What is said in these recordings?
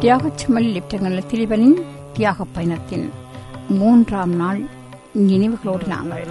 தியாகச்சமல் லெப்டினல் திலீபனின் தியாக பயணத்தின் மூன்றாம் நாள் நினைவுகளோடு நாங்கள்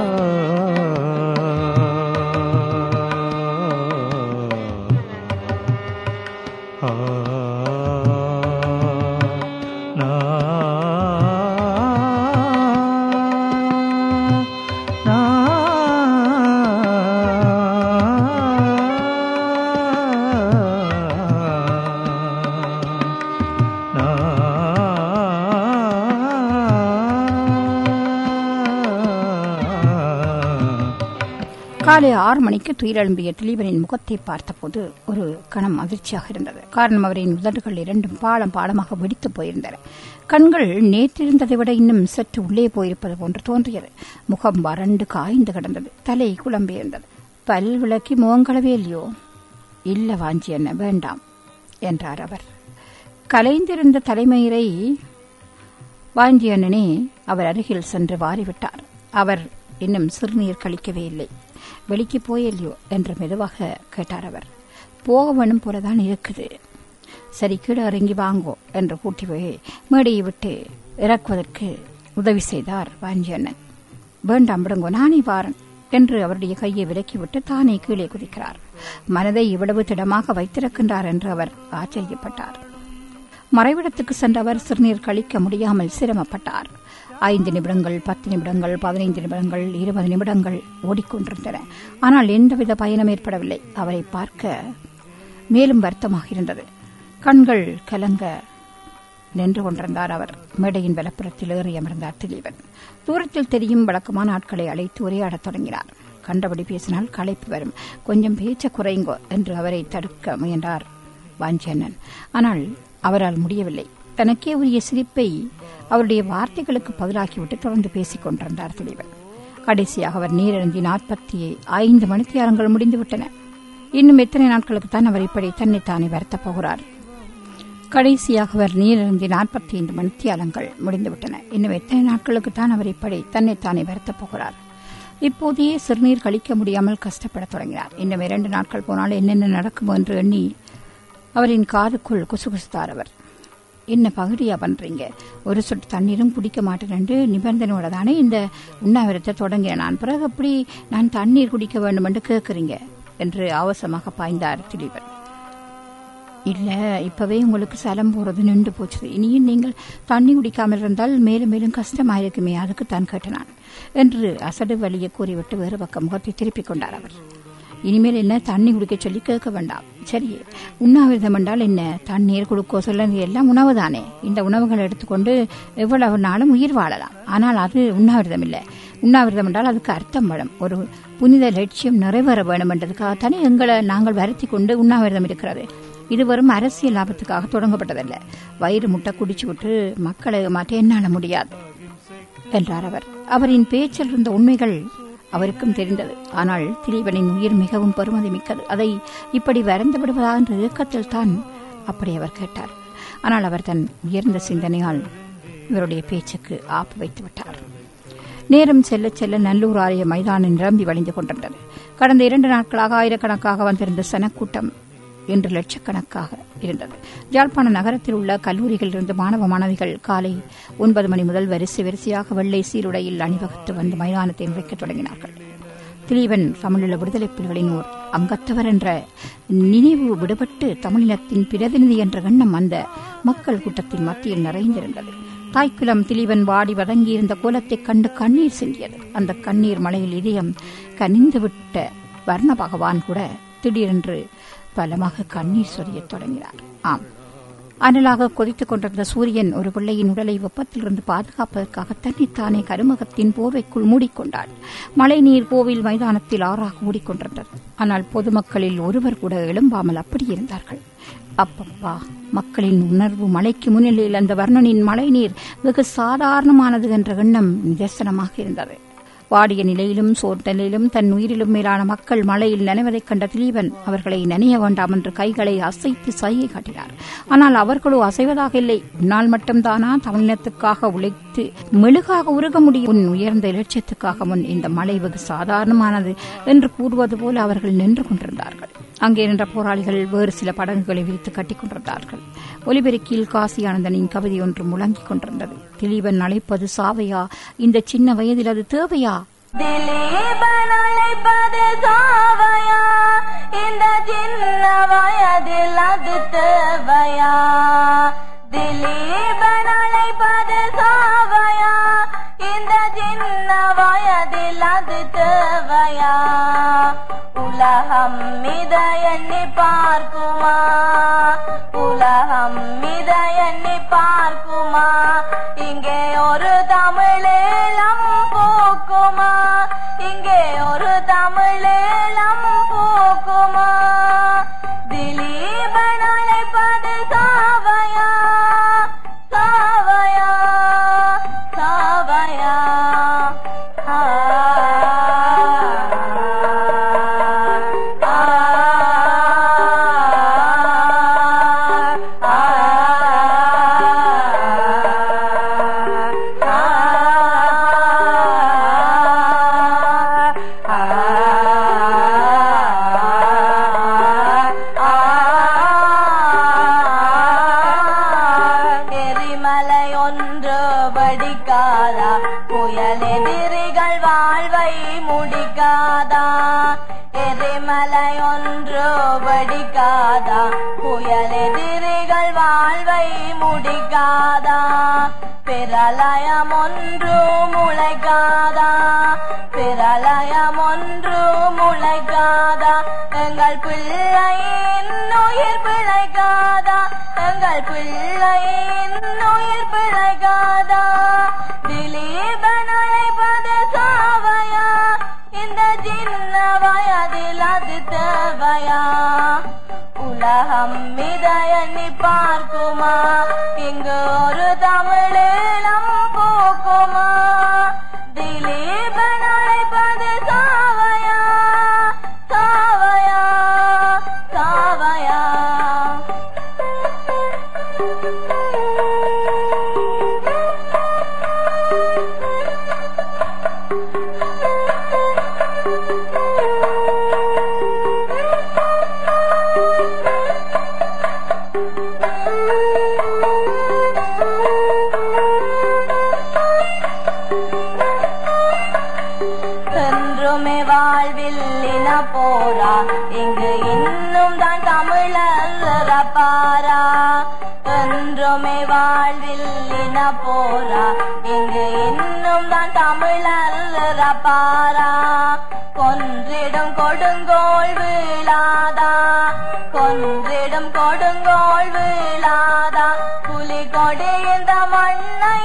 காலை ஆறு மணிக்கு துயிலெழும்பிய திலீபனின் முகத்தை பார்த்தபோது ஒரு கணம் அதிர்ச்சியாக இருந்தது காரணம் அவரின் உதடுகள் இரண்டும் பாலம் பாலமாக வெடித்து போயிருந்தன கண்கள் நேற்றிருந்ததை விட இன்னும் சற்று உள்ளே போயிருப்பது போன்று தோன்றியது முகம் வறண்டு காய்ந்து கிடந்தது தலை குழம்பியிருந்தது பல் விளக்கி முகங்களவே இல்லையோ இல்ல வாஞ்சி என்ன வேண்டாம் என்றார் அவர் கலைந்திருந்த தலைமயிரை வாஞ்சி அண்ணனே அவர் அருகில் சென்று வாரிவிட்டார் அவர் இன்னும் சிறுநீர் கழிக்கவே இல்லை வெளிக்கு போயில்லையோ என்று மெதுவாக கேட்டார் அவர் போக வேணும் போலதான் இருக்குது சரி கீழே இறங்கி வாங்கோ என்று கூட்டி போய் மேடையை விட்டு இறக்குவதற்கு உதவி செய்தார் வாஞ்சி அண்ணன் வேண்டாம் விடுங்கோ நானே வாரன் என்று அவருடைய கையை விலக்கிவிட்டு தானே கீழே குதிக்கிறார் மனதை இவ்வளவு திடமாக வைத்திருக்கின்றார் என்று அவர் ஆச்சரியப்பட்டார் மறைவிடத்துக்கு சென்ற அவர் சிறுநீர் கழிக்க முடியாமல் சிரமப்பட்டார் ஐந்து நிமிடங்கள் பத்து நிமிடங்கள் பதினைந்து நிமிடங்கள் இருபது நிமிடங்கள் ஓடிக்கொண்டிருந்தன ஆனால் எந்தவித பயனும் ஏற்படவில்லை அவரை பார்க்க மேலும் வருத்தமாக இருந்தது கண்கள் கலங்க நின்று கொண்டிருந்தார் அவர் மேடையின் வலப்புறத்தில் ஏறி அமர்ந்தார் திலீபன் தூரத்தில் தெரியும் வழக்கமான ஆட்களை அழைத்து உரையாடத் தொடங்கினார் கண்டபடி பேசினால் களைப்பு வரும் கொஞ்சம் பேச்ச குறைங்கோ என்று அவரை தடுக்க முயன்றார் வாஞ்சண்ணன் ஆனால் அவரால் முடியவில்லை தனக்கே உரிய சிரிப்பை அவருடைய வார்த்தைகளுக்கு பதிலாக்கிவிட்டு தொடர்ந்து பேசிக் கொண்டிருந்தார் திலீபன் கடைசியாக அவர் நீரிழந்தி நாற்பத்தி ஐந்து மணித்தியாரங்கள் முடிந்துவிட்டன இன்னும் எத்தனை நாட்களுக்கு தான் அவர் இப்படி தன்னைத்தானே வருத்தப் போகிறார் கடைசியாக அவர் நீரிழந்தி நாற்பத்தி ஐந்து மணித்தியாலங்கள் முடிந்துவிட்டன இன்னும் எத்தனை நாட்களுக்கு தான் அவர் இப்படி தன்னைத்தானே வருத்தப் போகிறார் இப்போதையே சிறுநீர் கழிக்க முடியாமல் கஷ்டப்படத் தொடங்கினார் இன்னும் இரண்டு நாட்கள் போனால் என்னென்ன நடக்குமோ என்று எண்ணி அவரின் காதுக்குள் குசுகுசுத்தார் அவர் என்ன பகுதியா பண்றீங்க ஒரு சொட்டு தண்ணீரும் குடிக்க மாட்டேன் நிபந்தனையோட தானே இந்த உண்ணாவிரத்தை தொடங்கினேன் நான் பிறகு எப்படி நான் தண்ணீர் குடிக்க வேண்டும் என்று கேட்கறீங்க என்று அவசரமாக பாய்ந்தார் திலீபன் இல்ல இப்பவே உங்களுக்கு சலம் போறது நின்று போச்சு இனியும் நீங்கள் தண்ணி குடிக்காமல் இருந்தால் மேலும் மேலும் கஷ்டமாயிருக்குமே அதுக்கு தான் கேட்டேன் நான் என்று அசடு வழியை கூறிவிட்டு வேறு பக்கம் முகத்தை திருப்பிக் கொண்டார் அவர் இனிமேல் என்ன தண்ணி குடிக்க சொல்லி கேட்க வேண்டாம் சரி உண்ணாவிரதம் என்றால் என்ன தண்ணீர் குளுக்கோ சொல்ல எல்லாம் உணவு தானே இந்த உணவுகளை எடுத்துக்கொண்டு எவ்வளவு நாளும் உயிர் வாழலாம் ஆனால் அது உண்ணாவிரதம் இல்லை உண்ணாவிரதம் என்றால் அதுக்கு அர்த்தம் வேணும் ஒரு புனித லட்சியம் நிறைவேற வேணும் என்றதுக்காகத்தானே எங்களை நாங்கள் வருத்தி கொண்டு உண்ணாவிரதம் இருக்கிறது இது வெறும் அரசியல் லாபத்துக்காக தொடங்கப்பட்டதல்ல வயிறு முட்டை குடிச்சு விட்டு மக்களை மாற்ற என்னால முடியாது என்றார் அவர் அவரின் பேச்சில் இருந்த உண்மைகள் அவருக்கும் தெரிந்தது ஆனால் திலீபனின் உயிர் மிகவும் பெருமதி மிக்கது அதை இப்படி வறந்து விடுவதா என்ற இயக்கத்தில் தான் அப்படி அவர் கேட்டார் ஆனால் அவர் தன் உயர்ந்த சிந்தனையால் இவருடைய பேச்சுக்கு ஆப்பு வைத்து விட்டார் நேரம் செல்ல செல்ல நல்லூர் ஆலய மைதானம் நிரம்பி வழிந்து கொண்டிருந்தது கடந்த இரண்டு நாட்களாக ஆயிரக்கணக்காக வந்திருந்த சனக்கூட்டம் இன்று லட்சக்கணக்காக இருந்தது யாழ்ப்பாண நகரத்தில் உள்ள கல்லூரிகளிலிருந்து மாணவ மாணவிகள் காலை ஒன்பது மணி முதல் வரிசை வரிசையாக வெள்ளை சீருடையில் அணிவகுத்து வந்து மைதானத்தை நிறைக்கத் தொடங்கினார்கள் திலீபன் தமிழீழ விடுதலை புலிகளின் ஓர் அங்கத்தவர் என்ற நினைவு விடுபட்டு தமிழினத்தின் பிரதிநிதி என்ற எண்ணம் அந்த மக்கள் கூட்டத்தின் மத்தியில் நிறைந்திருந்தது தாய்க்குலம் திலீபன் வாடி வதங்கியிருந்த கோலத்தைக் கண்டு கண்ணீர் சிந்தியது அந்த கண்ணீர் மலையில் இதயம் கனிந்துவிட்ட வர்ண பகவான் கூட திடீரென்று பலமாக கண்ணீர் சொரியத் தொடங்கினார் ஆம் அனலாக கொதித்துக் கொண்டிருந்த சூரியன் ஒரு பிள்ளையின் உடலை வெப்பத்திலிருந்து பாதுகாப்பதற்காக தன்னைத்தானே கருமகத்தின் போர்வைக்குள் மூடிக்கொண்டாள் மழைநீர் கோவில் மைதானத்தில் ஆறாக ஓடிக்கொண்டிருந்தது ஆனால் பொதுமக்களில் ஒருவர் கூட எழும்பாமல் அப்படி இருந்தார்கள் அப்பப்பா மக்களின் உணர்வு மலைக்கு முன்னிலையில் அந்த வர்ணனின் மழைநீர் வெகு சாதாரணமானது என்ற எண்ணம் நிதர்சனமாக இருந்தது வாடிய நிலையிலும் சோர்ந்த நிலையிலும் தன் உயிரிலும் மேலான மக்கள் மழையில் நனைவதைக் கண்ட திலீபன் அவர்களை நனைய வேண்டாம் என்று கைகளை அசைத்து சையை காட்டினார் ஆனால் அவர்களோ அசைவதாக இல்லை உன்னால் மட்டும்தானா தமிழினத்துக்காக உழைத்து மெழுகாக உருக முடியும் உன் உயர்ந்த இலட்சியத்துக்காக முன் இந்த மழை வெகு சாதாரணமானது என்று கூறுவது போல அவர்கள் நின்று கொண்டிருந்தார்கள் அங்கே நின்ற போராளிகள் வேறு சில படகுகளை விரித்து கட்டிக் கொண்டிருந்தார்கள் ஒலிபெருக்கில் காசி ஆனந்தனின் கவிதை ஒன்று முழங்கிக் கொண்டிருந்தது திலீபன் அழைப்பது சாவையா இந்த சின்ன வயதில் அது தேவையா திலீபன் அழைப்பது சாவையா இந்த சின்ன வயதில் அது தேவையா திலீபன் அழைப்பது சாவையா இந்த சின்ன வயதில் அது தேவையா உலகம் மித எண்ணி பார்க்குமா உலகம் மித எண்ணி பார்க்குமா இங்கே ஒரு தமிழேளம் போக்குமா இங்கே ஒரு தமிழேளம் போக்குமா திலீபன் அழைப்பது சாவையா சாவையா சாவையா ஆ, ஆ, ஆ, எரிமலை ஒன்று வடிக்காதா புயல் எதிரிகள் வாழ்வை முடிக்காதா எரிமலை ஒன்று வடிக்காதா புயல் எதிரிகள் வாழ்வை முடிக்காதா பிரளயம் ஒன்று முளைக்காதா பிரளயம் ஒன்று முளைக்காதா எங்கள் பிள்ளையின் உயிர் பிழைக்காதா எங்கள் பிள்ளையின் உயிர் பிழைக்காதா திலீபன் அழைப்பது சாவையா இந்த சின்ன வயதில் அது தேவையா உலகம் மித எண்ணி பார்க்குமா இங்கு ஒரு தமிழீழம் போக்குமா திலீபன் அழைப்பது சாவையா சாவையா சாவையா என்றுமே வாழ்வில் இன போரா இங்கு இன்னும் தான் தமிழர் பாரா என்றுமே வாழ்வில் இன போரா இங்கு இன்னும் தான் தமிழர் பாரா கொன்றிடும் கொடுங்கோள் வீழாதா கொன்றிடும் கொடுங்கோள் வீழாதா புலி கொடி இந்த மண்ணை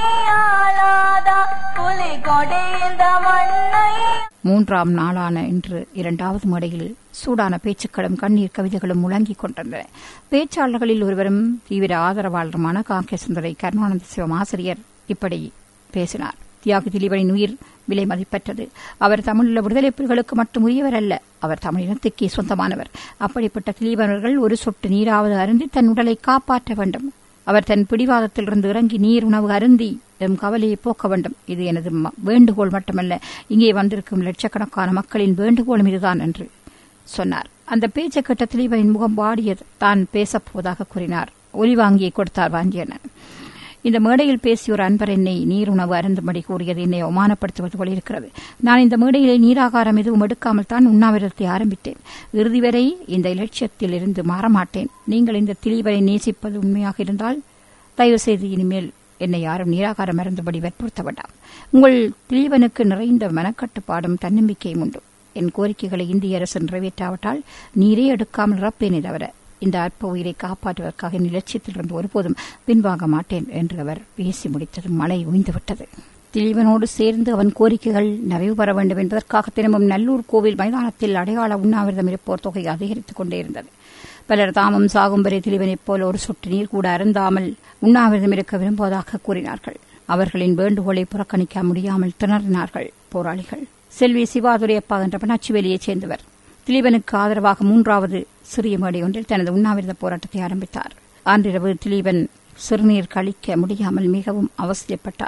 ஆளாதா புலி கொடி இந்த மண்ணை மூன்றாம் நாளான இன்று இரண்டாவது மேடையில் சூடான பேச்சுக்களும் கண்ணீர் கவிதைகளும் முழங்கிக் கொண்டிருந்தன பேச்சாளர்களில் ஒருவரும் தீவிர ஆதரவாளருமான காங்கிரஸ் சுந்தரை கருணானந்த சிவம் ஆசிரியர் இப்படி பேசினார் தியாகி திலீபனின் உயிர் விலை மதிப்பற்றது அவர் தமிழுள்ள விடுதலை புலிகளுக்கு மட்டும் உரியவர் அல்ல அவர் தமிழினத்துக்கே சொந்தமானவர் அப்படிப்பட்ட திலீபன் அவர்கள் ஒரு சொட்டு நீராவது அருந்தி தன் உடலை காப்பாற்ற வேண்டும் அவர் தன் பிடிவாதத்திலிருந்து இறங்கி நீர் உணவு அருந்தி எம் கவலையை போக்க வேண்டும் இது எனது ம- வேண்டுகோள் மட்டுமல்ல இங்கே வந்திருக்கும் லட்சக்கணக்கான மக்களின் வேண்டுகோளும் இதுதான் என்று சொன்னார் அந்த பேச்சை கேட்ட திலீபனின் முகம் வாடியது தான் பேசப் போவதாக கூறினார் ஒலி வாங்கியை கொடுத்தார் வாஞ்சியண்ணன் இந்த மேடையில் பேசிய ஒரு அன்பர் என்னை நீர் உணவு அருந்தும்படி கூறியது என்னை அவமானப்படுத்துவது போல இருக்கிறது நான் இந்த மேடையிலே நீராகாரம் எதுவும் எடுக்காமல் தான் உண்ணாவிரதத்தை ஆரம்பித்தேன் இறுதி வரை இந்த இலட்சியத்தில் இருந்து மாறமாட்டேன் நீங்கள் இந்த திலீபரை நேசிப்பது உண்மையாக இருந்தால் தயவு செய்து இனிமேல் என்னை யாரும் நீராகாரம் அருந்தும்படி வற்புறுத்த வேண்டாம் உங்கள் திலீபனுக்கு நிறைந்த மனக்கட்டுப்பாடும் தன்னம்பிக்கையும் உண்டு என் கோரிக்கைகளை இந்திய அரசு நிறைவேற்றாவிட்டால் நீரே எடுக்காமல் இறப்பேனே தவிர இந்த அற்ப உயிரை காப்பாற்றுவதற்காக என் இலட்சியத்திலிருந்து ஒருபோதும் பின்வாங்க மாட்டேன் என்று அவர் பேசி முடித்ததும் மழை ஓய்ந்துவிட்டது திலீபனோடு சேர்ந்து அவன் கோரிக்கைகள் நிறைவு பெற வேண்டும் என்பதற்காக தினமும் நல்லூர் கோவில் மைதானத்தில் அடையாள உண்ணாவிரதம் இருப்போர் தொகை அதிகரித்துக் கொண்டே இருந்தது பலர் தாமும் சாகும் வரை திலீபனைப் போல ஒரு சொட்டு நீர் கூட அருந்தாமல் உண்ணாவிரதம் இருக்க விரும்புவதாக கூறினார்கள் அவர்களின் வேண்டுகோளை புறக்கணிக்க முடியாமல் திணறினார்கள் போராளிகள் செல்வி சிவாதுரையப்பா என்ற பனாச்சிவேலியைச் சேர்ந்தவர் திலீபனுக்கு ஆதரவாக மூன்றாவது சிறிய மேடை ஒன்றில் தனது உண்ணாவிரத போராட்டத்தை ஆரம்பித்தார் அன்றிரவு திலீபன் சிறுநீர் கழிக்க முடியாமல் மிகவும் அவசியப்பட்டார்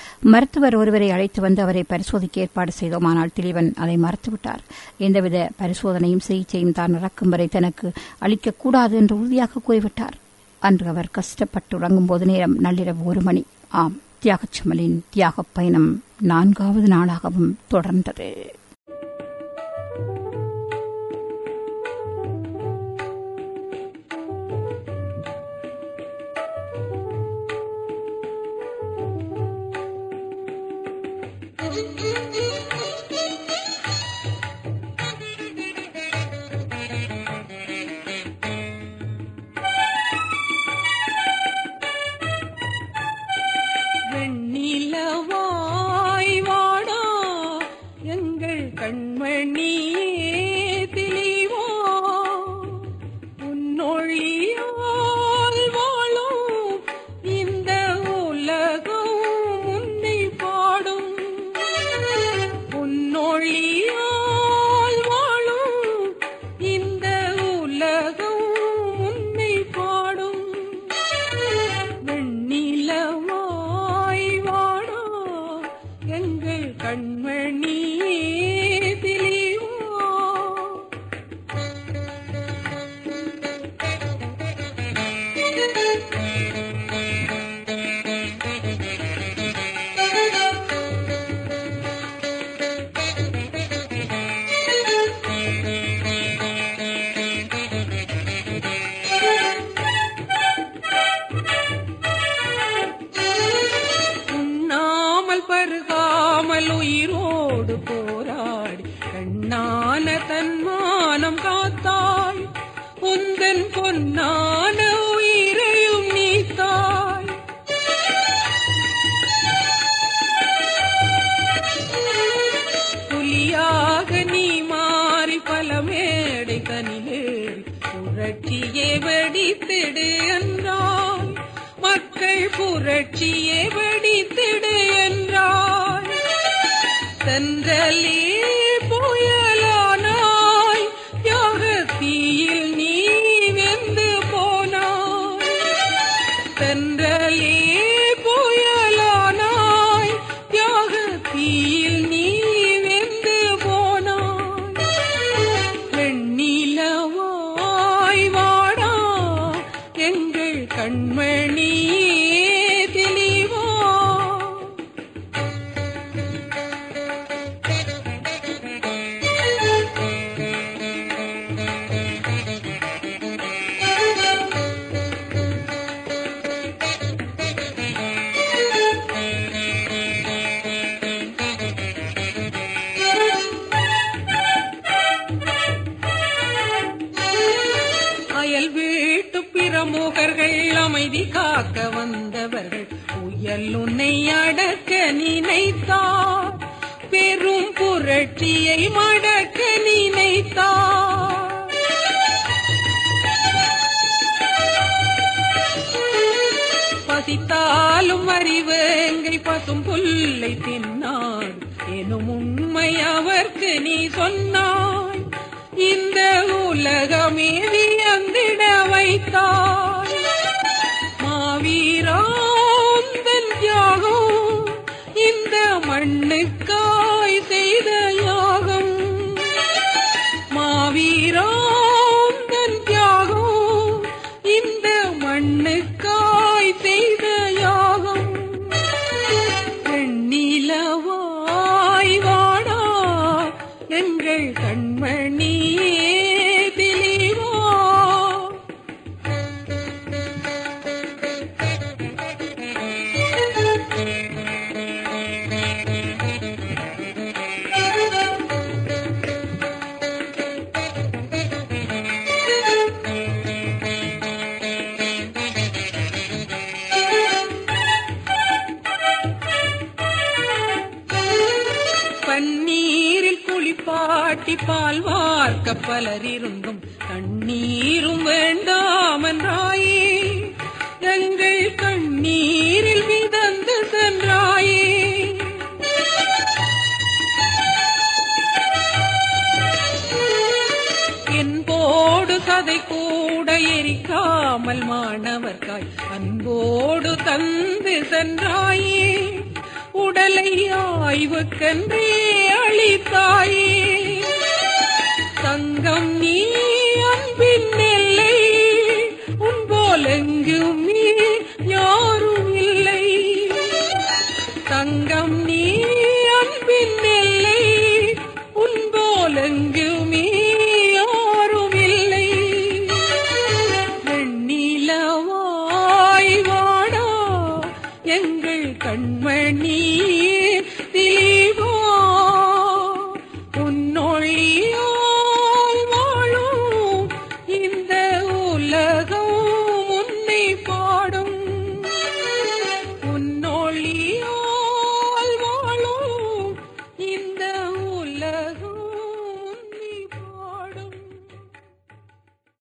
மருத்துவர் ஒருவரை அழைத்து வந்து அவரை பரிசோதிக்க ஏற்பாடு செய்தோம் ஆனால் திலீவன் அதை மறுத்துவிட்டார் எந்தவித பரிசோதனையும் சிகிச்சையும் தான் இறக்கும் வரை தனக்கு அளிக்கக்கூடாது என்று உறுதியாக கூறிவிட்டார் அன்று அவர் கஷ்டப்பட்டு உறங்கும் போது நேரம் நள்ளிரவு ஒரு மணி ஆம் தியாகச்சமலின் தியாகப் பயணம் நான்காவது நாளாகவும் தொடர்ந்தது வெண்ணிலவாய் வாடா எங்கள் கண்மணியே தெளிவா உன்னொழியால் வாழும் இந்த உலகம் உன்னை பாடும் உன்னொழியால் வாழும் இந்த உலகம் உன்னை பாடும் வெண்ணிலவாய் வாடா எங்கள் கண்மணியே தெளிவா உண்ணாமல் பருகாமல் உயிரோடு போராடி கண்ணான தன்மானம் காத்தாய் உந்தன் பொன்னான உயிரையும் நீத்தாய் புலியாக நீ மாறி பல மேடை தனிலேறி புரட்சியே வெடித்திடு என்றாய் மக்கள் புரட்சியே வெடித்திடு என்றாய் சென்றலே புயலானாய் தியாகத்தீயில் நீ வெந்து போனாய் சென்றலே புயலானாய் தியாகத்தீயில் நீ வெந்து போனாய் வெண்ணிலவாய் வாடா எங்கள் கண்மணியே தெளிவா அயல் வீட்டு பிரமுகர்கள் அமைதி காக்க வந்தவர்கள் புயல் உன்னை அடக்க நினைத்தார் பெரும் புரட்சியை மடக்க நினைத்தார் பசித்தாலும் அறிவேங்கை பசும் புல்லை தின்னார் எனும் உண்மை அவர்க்கு நீ சொன்னாய் இந்த உலகமே வியந்திட வைத்தாய் மாவீராந்தன் தியாகம் இந்த மண்ணுக்காய் செய்த யாகம் மாவீராந்தன் தியாகம் இந்த மண்ணுக்காய் செய்த யாகம் வெண்ணிலவாய் வாடா எங்கள் கண்மணியே தெளிவா பன்னீரில் குளிப்பாட்டி பால் வார்க்க பலரிருந்தும் கண்ணீரும் வேண்டாமன்றாயே எங்கள் கண்ணீரில் மிதந்து சென்றாயே என்போடு கதை கூட எரிக்காமல் மாணவர்காய் அன்போடு தந்து சென்றாயே உடலை ஆய்வுக்கென்றே அளித்தாயே தங்கம் நீ அன்பின் எல்லை உன் போல் எங்குமே யாரும் இல்லை தங்கம் நீ அன்பின் எல்லை உன் போல் எங்குமே யாரும் இல்லை வெண்ணிலவாய் வாடா எங்கள் கண்மணியே